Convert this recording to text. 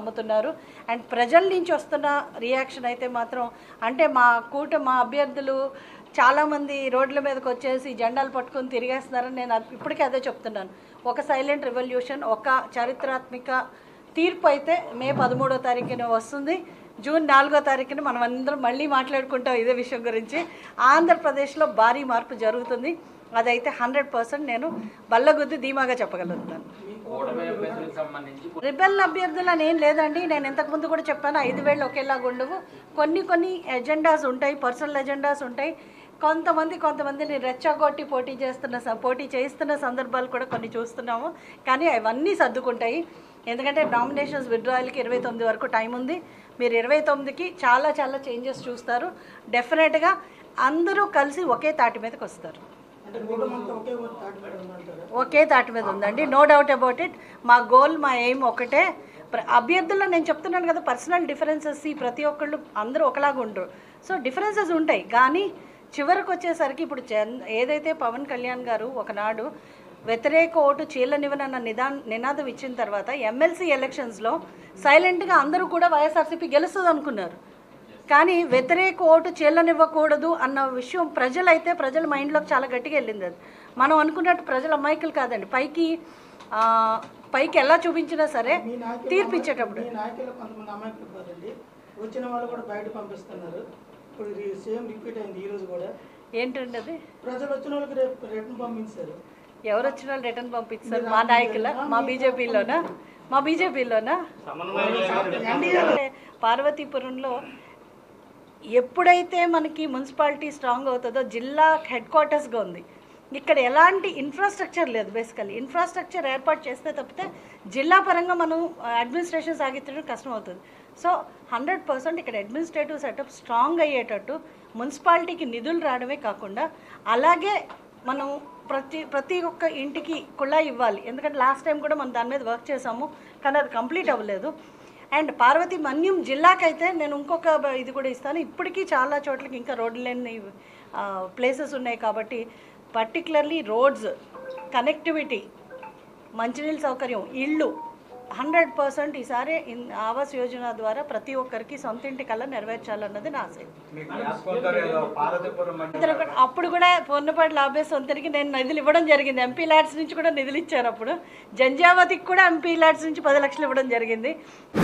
నమ్ముతున్నారు అండ్ ప్రజల నుంచి వస్తున్న రియాక్షన్ అయితే మాత్రం అంటే మా కూట మా అభ్యర్థులు చాలామంది రోడ్ల మీదకి వచ్చేసి జెండాలు పట్టుకొని తిరిగేస్తున్నారని నేను అది- ఇప్పటికీ అదే చెప్తున్నాను ఒక సైలెంట్ రెవల్యూషన్ ఒక చారిత్రాత్మక తీర్పు అయితే మే పదమూడో తారీఖున వస్తుంది జూన్ నాలుగో తారీఖున మనం అందరం మళ్ళీ మాట్లాడుకుంటాం ఇదే విషయం గురించి ఆంధ్రప్రదేశ్లో భారీ మార్పు జరుగుతుంది అదైతే హండ్రెడ్ పర్సెంట్ నేను బల్లగుద్ది ధీమాగా చెప్పగలుగుతాను కూటమి అభ్యర్థులకు సంబంధించి రిబెల్ అభ్యర్థులు అని ఏం లేదండి నేను ఇంతకుముందు కూడా చెప్పాను ఐదు వేలు ఒకేలాగా ఉండవు కొన్ని కొన్ని ఎజెండాస్ ఉంటాయి పర్సనల్ ఎజెండాస్ ఉంటాయి కొంతమంది కొంతమందిని రెచ్చగొట్టి పోటీ చేస్తున్న స- పోటీ చేయిస్తున్న సందర్భాలు కూడా కొన్ని చూస్తున్నాము కానీ అవన్నీ సర్దుకుంటాయి ఎందుకంటే నామినేషన్స్ విత్డ్రాయల్కి ఇరవై తొమ్మిది వరకు టైం ఉంది మీరు ఇరవై తొమ్మిదికి చాలా చాలా చేంజెస్ చూస్తారు డెఫినెట్గా అందరూ కలిసి ఒకే తాటి మీదకి వస్తారు అంటే కూటమంతా ఒకే ఊరు తాటి మీద ఉందంటారా ఒకే తాటి మీద ఉందండి నో డౌట్ అబౌట్ ఇట్ మా గోల్ మా ఎయిమ్ ఒకటే ప్ర- అభ్యర్థుల్లో నేను చెప్తున్నాను కదా పర్సనల్ డిఫరెన్సెస్ ఈ ప్రతి ఒక్కళ్ళు అందరూ ఒకలాగా ఉండరు సో డిఫరెన్సెస్ ఉంటాయి కానీ చివరికి వచ్చేసరికి ఇప్పుడు చంద్ ఏదైతే పవన్ కళ్యాణ్ గారు ఒకనాడు వ్యతిరేక ఓటు చీలనివ్వనన్న నిదా నినాదం ఇచ్చిన తర్వాత ఎమ్మెల్సీ ఎలక్షన్స్లో సైలెంట్గా అందరూ కూడా వైఎస్ఆర్సీపీ గెలుస్తుంది అనుకున్నారు కానీ వ్యతిరేక ఓటు చెల్లనివ్వకూడదు అన్న విషయం ప్రజలైతే ప్రజల మైండ్లోకి చాలా గట్టిగా వెళ్ళింది అది మనం అనుకున్నట్టు ప్రజల అమాయకులు కాదండి పైకి ఆ, పైకి ఎలా చూపించినా సరే మీ నాయకులు తీర్పు ఇచ్చేటప్పుడు మీ నాయకులు కొంతమంది అమాయకులు కాదండి వచ్చిన వాళ్ళు కూడా బయట పంపిస్తున్నారు ఇప్పుడు ఇది సేమ్ రిపీట్ అయింది ఈ రోజు కూడా ఏంటండి అది ప్రజలు వచ్చిన వాళ్ళకి రేపు రిటర్న్ పంపించారు ఎవరు వచ్చిన వాళ్ళు రిటర్న్ పంపిస్తారు మా నాయకుల మా బీజేపీలోనా మా బీజేపీలోనా అంటే పార్వతీపురంలో ఎప్పుడైతే మనకి మున్సిపాలిటీ స్ట్రాంగ్ అవుతుందో జిల్లా హెడ్ క్వార్టర్స్గా ఉంది ఇక్కడ ఎలాంటి ఇన్ఫ్రాస్ట్రక్చర్ లేదు బేసికలీ ఇన్ఫ్రాస్ట్రక్చర్ ఏర్పాటు చేస్తే తప్పితే జిల్లా పరంగా మనం అడ్మినిస్ట్రేషన్ సాగించడం కష్టం అవుతుంది సో హండ్రెడ్ పర్సెంట్ ఇక్కడ అడ్మినిస్ట్రేటివ్ సెటప్ స్ట్రాంగ్ అయ్యేటట్టు మున్సిపాలిటీకి నిధులు రావడమే కాకుండా అలాగే మనం ప్రతి ప్రతి ఒక్క ఇంటికి కుళాయి ఇవ్వాలి ఎందుకంటే లాస్ట్ టైం కూడా మనం దాని మీద వర్క్ చేసాము కానీ అది కంప్లీట్ అవ్వలేదు అండ్ పార్వతి మన్యం జిల్లాకైతే నేను ఇంకొక బ- ఇది కూడా ఇస్తాను ఇప్పటికీ చాలా చోట్లకి ఇంకా రోడ్లు లేని ప్లేసెస్ ఉన్నాయి కాబట్టి పర్టికులర్లీ రోడ్స్ కనెక్టివిటీ మంచినీళ్ళ సౌకర్యం ఇళ్ళు హండ్రెడ్ పర్సెంట్ ఈసారి ఇన్- ఆవాస్ యోజన ద్వారా ప్రతి ఒక్కరికి సొంత ఇంటి కల్లా నెరవేర్చాలన్నది నా ఆశయం మీకు జ్ఞాపకం ఏదో పార్వతీపురం మధ్య ఇద్దరు కూడా- అప్పుడు కూడా పొన్నపాటి లాభే సొంతరికి నేను నిధులు ఇవ్వడం జరిగింది ఎంపీ ల్యాడ్స్ నుంచి కూడా నిధులు ఇచ్చారు అప్పుడు జంజావతికి కూడా ఎంపీ ల్యాడ్స్ నుంచి పది లక్షలు ఇవ్వడం జరిగింది